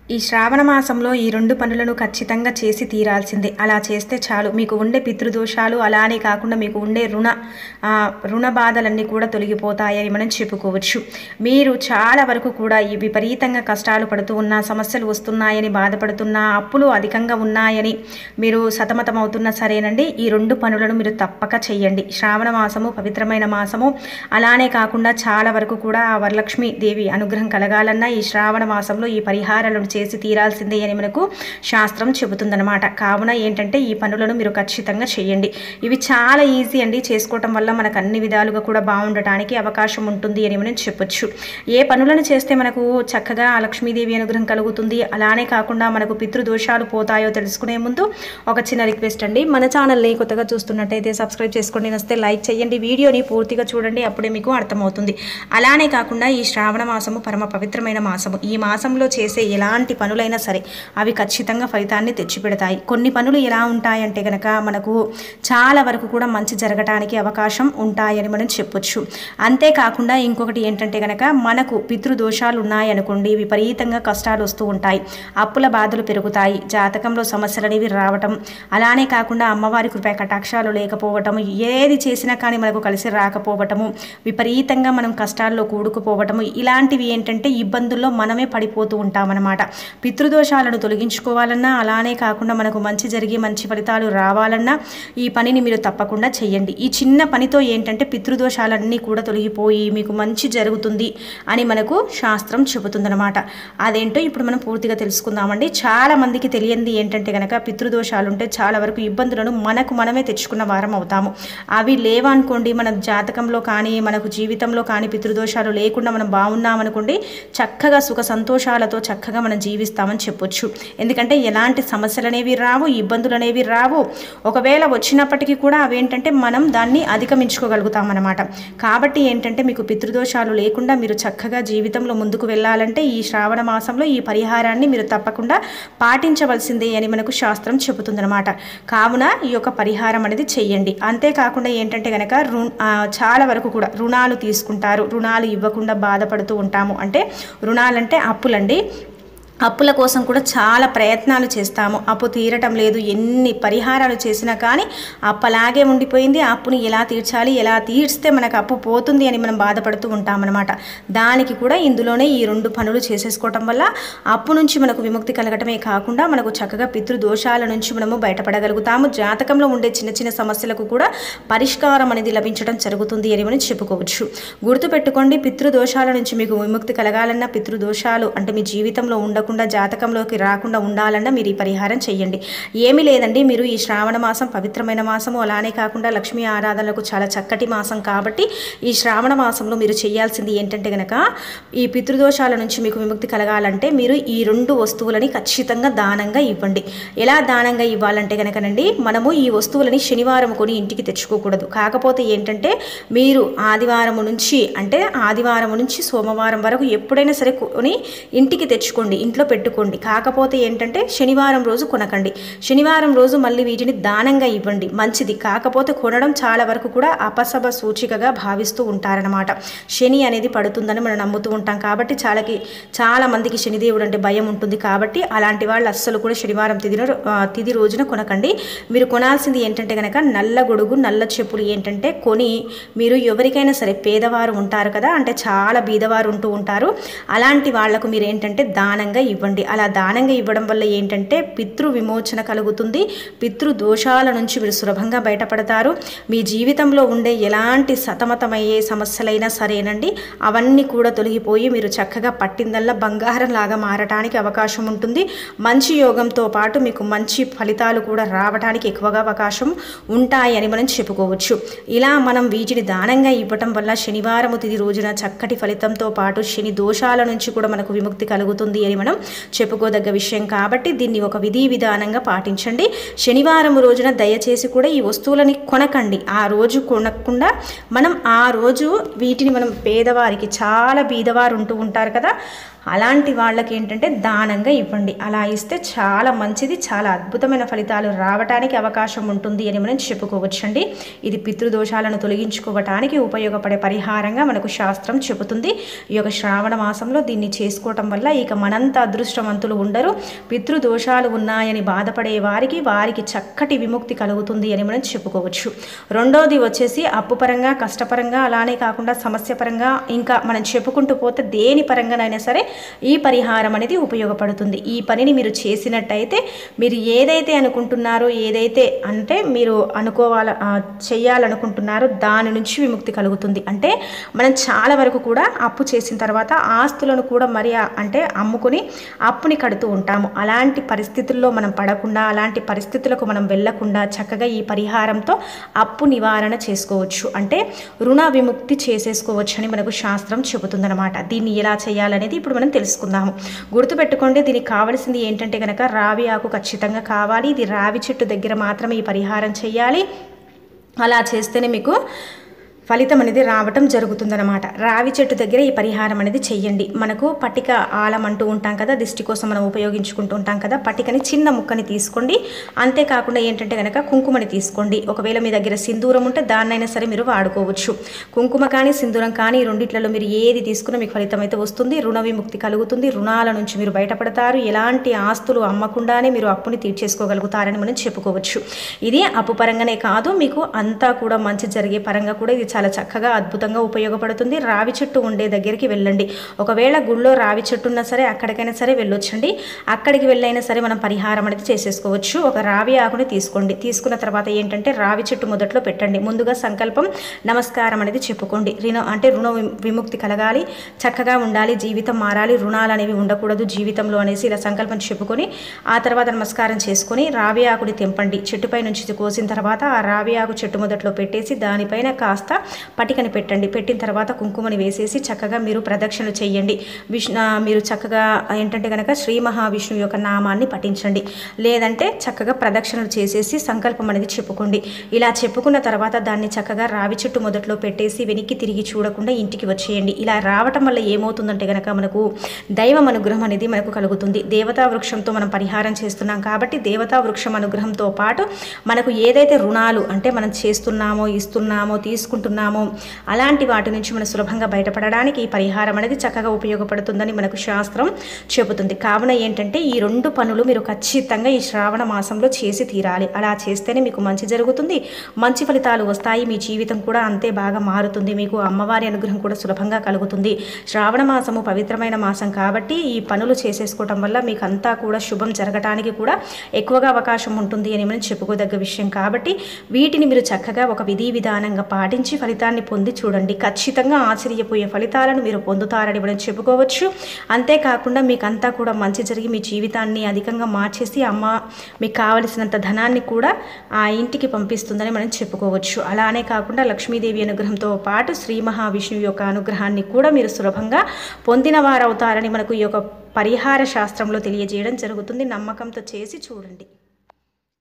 ఈ శ్రావణ మాసంలో ఈ రెండు పనులను ఖచ్చితంగా చేసి తీరాల్సిందే అలా చేస్తే చాలు మీకు ఉండే పితృదోషాలు అలానే కాకుండా మీకు ఉండే రుణ ఆ, రుణ బాధలన్నీ కూడా తొలగిపోతాయని మనం చెప్పుకోవచ్చు మీరు చాలా వరకు కూడా ఈ విపరీతంగా కష్టాలు పడుతూ ఉన్నా సమస్యలు వస్తున్నాయని బాధపడుతున్నా అప్పులు అధికంగా ఉన్నాయని మీరు సతమతమవుతున్నా సరేనండి ఈ రెండు పనులను మీరు తప్పక చెయ్యండి శ్రావణ మాసము పవిత్రమైన మాసము అలానే కాకుండా చాలా వరకు కూడా ఆ వరలక్ష్మి దేవి అనుగ్రహం కలగాలన్నా ఈ శ్రావణ మాసంలో ఈ పరిహారాలను చేసి తీరాల్సిందే అని మనకు శాస్త్రం చెబుతుందన్నమాట కావున ఏంటంటే ఈ పనులను మీరు ఖచ్చితంగా చేయండి ఇవి చాలా ఈజీ అండి చేసుకోవటం వల్ల మనకు అన్ని విధాలుగా కూడా బాగుండటానికి అవకాశం ఉంటుంది అని మనం చెప్పొచ్చు ఏ పనులను చేస్తే మనకు చక్కగా ఆ లక్ష్మీదేవి అనుగ్రహం కలుగుతుంది అలానే కాకుండా మనకు పితృదోషాలు పోతాయో తెలుసుకునే ముందు ఒక చిన్న రిక్వెస్ట్ అండి మన ఛానల్ని కొత్తగా చూస్తున్నట్టయితే సబ్స్క్రైబ్ చేసుకోండి నస్తే లైక్ చేయండి వీడియోని పూర్తిగా చూడండి అప్పుడే మీకు అర్థమవుతుంది అలానే కాకుండా ఈ శ్రావణ మాసము పరమ పవిత్రమైన మాసము ఈ మాసంలో చేసే ఎలాంటి పనులైనా సరే అవి ఖచ్చితంగా ఫలితాన్ని తెచ్చిపెడతాయి కొన్ని పనులు ఎలా ఉంటాయంటే గనక మనకు చాలా వరకు కూడా మంచి జరగటానికి అవకాశం ఉంటాయని మనం చెప్పొచ్చు అంతేకాకుండా ఇంకొకటి ఏంటంటే గనక మనకు పితృదోషాలు ఉన్నాయనుకోండి విపరీతంగా కష్టాలు వస్తూ ఉంటాయి అప్పుల బాధలు పెరుగుతాయి జాతకంలో సమస్యలు అనేవి రావటం అలానే కాకుండా అమ్మవారి కృపా కటాక్షాలు లేకపోవటం ఏది చేసినా కానీ మనకు కలిసి రాకపోవటము విపరీతంగా మనం కష్టాల్లో కూడుకుపోవటము ఇలాంటివి ఏంటంటే ఇబ్బందుల్లో మనమే పడిపోతూ ఉంటామన్నమాట పితృదోషాలను తొలగించుకోవాలన్నా అలానే కాకుండా మనకు మంచి జరిగి మంచి ఫలితాలు రావాలన్నా ఈ పనిని మీరు తప్పకుండా చేయండి ఈ చిన్న పనితో ఏంటంటే పితృదోషాలన్నీ కూడా తొలగిపోయి మీకు మంచి జరుగుతుంది అని మనకు శాస్త్రం చెబుతుందన్నమాట అదేంటో ఇప్పుడు మనం పూర్తిగా తెలుసుకుందామండి చాలా మందికి తెలియంది ఏంటంటే కనుక పితృదోషాలు ఉంటే చాలా వరకు ఇబ్బందులను మనకు మనమే తెచ్చుకున్న వారం అవుతాము అవి లేవనుకోండి మన జాతకంలో కానీ మనకు జీవితంలో కానీ పితృదోషాలు లేకుండా మనం బాగున్నామనుకోండి చక్కగా సుఖ సంతోషాలతో చక్కగా మనం జీవిస్తామని చెప్పొచ్చు ఎందుకంటే ఎలాంటి సమస్యలు అనేవి రావు ఇబ్బందులు అనేవి రావు ఒకవేళ వచ్చినప్పటికీ కూడా అవేంటంటే మనం దాన్ని అధిగమించుకోగలుగుతాం అన్నమాట కాబట్టి ఏంటంటే మీకు పితృదోషాలు లేకుండా మీరు చక్కగా జీవితంలో ముందుకు వెళ్ళాలంటే ఈ శ్రావణ మాసంలో ఈ పరిహారాన్ని మీరు తప్పకుండా పాటించవలసిందే అని మనకు శాస్త్రం చెబుతుందన్నమాట కావున ఈ యొక్క పరిహారం అనేది చెయ్యండి అంతేకాకుండా ఏంటంటే కనుక రు ఆ, చాలా వరకు కూడా రుణాలు తీసుకుంటారు రుణాలు ఇవ్వకుండా బాధపడుతూ ఉంటాము అంటే రుణాలంటే అప్పులండి అప్పుల కోసం కూడా చాలా ప్రయత్నాలు చేస్తాము అప్పు తీరటం లేదు ఎన్ని పరిహారాలు చేసినా కానీ అప్పు అలాగే ఉండిపోయింది ఆ అప్పుని ఎలా తీర్చాలి ఎలా తీర్స్తే మనకు అప్పు పోతుంది అని మనం బాధపడుతూ ఉంటామన్నమాట దానికి కూడా ఇందులోనే ఈ రెండు పనులు చేసేసుకోవటం వల్ల అప్పు నుంచి మనకు విముక్తి కలగటమే కాకుండా మనకు చక్కగా పితృదోషాల నుంచి మనము బయటపడగలుగుతాము జాతకంలో ఉండే చిన్న చిన్న సమస్యలకు కూడా పరిష్కారం అనేది లభించడం జరుగుతుంది అని మనం చెప్పుకోవచ్చు గుర్తుపెట్టుకోండి పితృదోషాల నుంచి మీకు విముక్తి కలగాలన్నా పితృదోషాలు అంటే మీ జీవితంలో ఉండకుండా జాతకంలోకి రాకుండా ఉండాలన్నా మీరు ఈ పరిహారం చేయండి ఏమీ లేదండి మీరు ఈ శ్రావణ మాసం పవిత్రమైన మాసము అలానే కాకుండా లక్ష్మీ ఆరాధనలకు చాలా చక్కటి మాసం కాబట్టి ఈ శ్రావణ మాసంలో మీరు చేయాల్సింది ఏంటంటే గనక ఈ పితృదోషాల నుంచి మీకు విముక్తి కలగాలంటే మీరు ఈ రెండు వస్తువులని ఖచ్చితంగా దానంగా ఇవ్వండి ఎలా దానంగా ఇవ్వాలంటే కనుకనండి మనము ఈ వస్తువులని శనివారం కొని ఇంటికి తెచ్చుకోకూడదు కాకపోతే ఏంటంటే మీరు ఆదివారం నుంచి అంటే ఆదివారం నుంచి సోమవారం వరకు ఎప్పుడైనా సరే కొని ఇంటికి తెచ్చుకోండి ఇంట్లో పెట్టుకోండి కాకపోతే ఏంటంటే శనివారం రోజు కొనకండి శనివారం రోజు మళ్ళీ వీటిని దానంగా ఇవ్వండి మంచిది కాకపోతే కొనడం చాలా వరకు కూడా అపసభ సూచికగా భావిస్తూ ఉంటారనమాట శని అనేది పడుతుందని మనం నమ్ముతూ ఉంటాం కాబట్టి చాలాకి చాలా మందికి శనిదేవుడు అంటే భయం ఉంటుంది కాబట్టి అలాంటి వాళ్ళు అస్సలు కూడా శనివారం తిథిన ఆ, తిథి రోజున కొనకండి మీరు కొనాల్సింది ఏంటంటే కనుక నల్ల గొడుగు నల్ల చెప్పులు ఏంటంటే కొని మీరు ఎవరికైనా సరే పేదవారు ఉంటారు కదా అంటే చాలా బీదవారు ఉంటూ ఉంటారు అలాంటి వాళ్లకు మీరు ఏంటంటే దానంగా ఇవ్వండి అలా దానంగా ఇవ్వడం వల్ల ఏంటంటే పితృ విమోచన కలుగుతుంది పితృ దోషాల నుంచి మీరు సులభంగా బయటపడతారు మీ జీవితంలో ఉండే ఎలాంటి సతమతమయ్యే సమస్యలైనా సరేనండి అవన్నీ కూడా తొలగిపోయి మీరు చక్కగా పట్టిందల్లా బంగారం లాగా మారటానికి అవకాశం ఉంటుంది మంచి యోగంతో పాటు మీకు మంచి ఫలితాలు కూడా రావడానికి ఎక్కువగా అవకాశం ఉంటాయి అని మనం చెప్పుకోవచ్చు ఇలా మనం వీటిని దానంగా ఇవ్వటం వల్ల శనివారము తిది రోజున చక్కటి ఫలితంతో పాటు శని దోషాల నుంచి కూడా మనకు విముక్తి కలుగుతుంది అని మనం చెప్పుకోదగ్గ విషయం కాబట్టి దీన్ని ఒక విధి విధానంగా పాటించండి శనివారం రోజున దయచేసి కూడా ఈ వస్తువులని కొనకండి ఆ రోజు కొనకుండా మనం ఆ రోజు వీటిని మనం పేదవారికి చాలా బీదవారు ఉంటూ ఉంటారు కదా అలాంటి వాళ్ళకి ఏంటంటే దానంగా ఇవ్వండి అలా ఇస్తే చాలా మంచిది చాలా అద్భుతమైన ఫలితాలు రావడానికి అవకాశం ఉంటుంది అని మనం చెప్పుకోవచ్చండి ఇది పితృదోషాలను తొలగించుకోవటానికి ఉపయోగపడే పరిహారంగా మనకు శాస్త్రం చెబుతుంది ఈ యొక్క శ్రావణ మాసంలో దీన్ని చేసుకోవటం వల్ల ఇక మనంత అదృష్టవంతులు ఉండరు పితృదోషాలు ఉన్నాయని బాధపడే వారికి వారికి చక్కటి విముక్తి కలుగుతుంది అని మనం చెప్పుకోవచ్చు రెండోది వచ్చేసి అప్పు పరంగా కష్టపరంగా అలానే కాకుండా సమస్య పరంగా ఇంకా మనం చెప్పుకుంటూ పోతే దేని పరంగానైనా సరే ఈ పరిహారం అనేది ఉపయోగపడుతుంది ఈ పనిని మీరు చేసినట్టయితే మీరు ఏదైతే అనుకుంటున్నారో ఏదైతే అంటే మీరు అనుకోవాల ఆ, చేయాలనుకుంటున్నారో దాని నుంచి విముక్తి కలుగుతుంది అంటే మనం చాలా వరకు కూడా అప్పు చేసిన తర్వాత ఆస్తులను కూడా మరి ఆ- అంటే అమ్ముకుని అప్పుని కడుతూ ఉంటాము అలాంటి పరిస్థితుల్లో మనం పడకుండా అలాంటి పరిస్థితులకు మనం వెళ్ళకుండా చక్కగా ఈ పరిహారంతో అప్పు నివారణ చేసుకోవచ్చు అంటే రుణ విముక్తి చేసేసుకోవచ్చు అని మనకు శాస్త్రం చెబుతుందన్నమాట దీన్ని ఎలా చేయాలనేది ఇప్పుడు మనం తెలుసుకుందాము గుర్తుపెట్టుకోండి దీనికి కావాల్సింది ఏంటంటే కనుక రావి ఆకు ఖచ్చితంగా కావాలి ఇది రావి చెట్టు దగ్గర మాత్రమే ఈ పరిహారం చేయాలి అలా చేస్తేనే మీకు ఫలితం అనేది రావటం జరుగుతుందన్నమాట రావి చెట్టు దగ్గర ఈ పరిహారం అనేది చెయ్యండి మనకు పటిక ఆలం అంటూ ఉంటాం కదా దిష్టి కోసం మనం ఉపయోగించుకుంటూ ఉంటాం కదా పటికని చిన్న ముక్కని తీసుకోండి అంతేకాకుండా ఏంటంటే కనుక కుంకుమని తీసుకోండి ఒకవేళ మీ దగ్గర సింధూరం ఉంటే దాన్నైనా సరే మీరు వాడుకోవచ్చు కుంకుమ కానీ సింధూరం కానీ ఈ రెండిట్లలో మీరు ఏది తీసుకున్నా మీకు ఫలితం అయితే వస్తుంది రుణ విముక్తి కలుగుతుంది రుణాల నుంచి మీరు బయటపడతారు ఎలాంటి ఆస్తులు అమ్మకుండానే మీరు అప్పుని తీర్చేసుకోగలుగుతారని మనం చెప్పుకోవచ్చు ఇది అప్పు పరంగానే కాదు మీకు అంతా కూడా మంచి జరిగే పరంగా కూడా ఇది చాలా చక్కగా అద్భుతంగా ఉపయోగపడుతుంది రావి చెట్టు ఉండే దగ్గరికి వెళ్ళండి ఒకవేళ గుళ్ళో రావి చెట్టు ఉన్నా సరే అక్కడికైనా సరే వెళ్ళొచ్చండి అక్కడికి వెళ్ళైనా సరే మనం పరిహారం అనేది చేసేసుకోవచ్చు ఒక రావి ఆకుని తీసుకోండి తీసుకున్న తర్వాత ఏంటంటే రావి చెట్టు మొదట్లో పెట్టండి ముందుగా సంకల్పం నమస్కారం అనేది చెప్పుకోండి రుణ అంటే రుణ విము- విముక్తి కలగాలి చక్కగా ఉండాలి జీవితం మారాలి రుణాలు అనేవి ఉండకూడదు జీవితంలో అనేసి ఇలా సంకల్పం చెప్పుకొని ఆ తర్వాత నమస్కారం చేసుకొని రావి ఆకుని తెంపండి చెట్టుపై నుంచి కోసిన తర్వాత ఆ రావి ఆకు చెట్టు మొదట్లో పెట్టేసి దానిపైన కాస్త పటికని పెట్టండి పెట్టిన తర్వాత కుంకుమని వేసేసి చక్కగా మీరు ప్రదక్షిణలు చేయండి విష్ణు మీరు చక్కగా ఏంటంటే కనుక శ్రీ మహావిష్ణువు యొక్క నామాన్ని పఠించండి లేదంటే చక్కగా ప్రదక్షిణలు చేసేసి సంకల్పం అనేది చెప్పుకోండి ఇలా చెప్పుకున్న తర్వాత దాన్ని చక్కగా రావి చెట్టు మొదట్లో పెట్టేసి వెనక్కి తిరిగి చూడకుండా ఇంటికి వచ్చేయండి ఇలా రావటం వల్ల ఏమవుతుందంటే కనుక మనకు దైవం అనుగ్రహం అనేది మనకు కలుగుతుంది దేవతా వృక్షంతో మనం పరిహారం చేస్తున్నాం కాబట్టి దేవతా వృక్షం అనుగ్రహంతో పాటు మనకు ఏదైతే రుణాలు అంటే మనం చేస్తున్నామో ఇస్తున్నామో తీసుకుంటున్నామో అలాంటి వాటి నుంచి మనం సులభంగా బయటపడడానికి ఈ పరిహారం అనేది చక్కగా ఉపయోగపడుతుందని మనకు శాస్త్రం చెబుతుంది కావున ఏంటంటే ఈ రెండు పనులు మీరు ఖచ్చితంగా ఈ శ్రావణ మాసంలో చేసి తీరాలి అలా చేస్తేనే మీకు మంచి జరుగుతుంది మంచి ఫలితాలు వస్తాయి మీ జీవితం కూడా అంతే బాగా మారుతుంది మీకు అమ్మవారి అనుగ్రహం కూడా సులభంగా కలుగుతుంది శ్రావణ మాసము పవిత్రమైన మాసం కాబట్టి ఈ పనులు చేసేసుకోవటం వల్ల మీకు అంతా కూడా శుభం జరగటానికి కూడా ఎక్కువగా అవకాశం ఉంటుంది అని మనం చెప్పుకోదగ్గ విషయం కాబట్టి వీటిని మీరు చక్కగా ఒక విధి విధానంగా పాటించి ఫలితాన్ని పొంది చూడండి ఖచ్చితంగా ఆశ్చర్యపోయే ఫలితాలను మీరు పొందుతారని మనం చెప్పుకోవచ్చు అంతేకాకుండా మీకు అంతా కూడా మంచి జరిగి మీ జీవితాన్ని అధికంగా మార్చేసి అమ్మ మీకు కావలసినంత ధనాన్ని కూడా ఆ ఇంటికి పంపిస్తుందని మనం చెప్పుకోవచ్చు అలానే కాకుండా లక్ష్మీదేవి అనుగ్రహంతో పాటు శ్రీ మహావిష్ణువు యొక్క అనుగ్రహాన్ని కూడా మీరు సులభంగా పొందిన వారవుతారని మనకు ఈ యొక్క పరిహార శాస్త్రంలో తెలియజేయడం జరుగుతుంది నమ్మకంతో చేసి చూడండి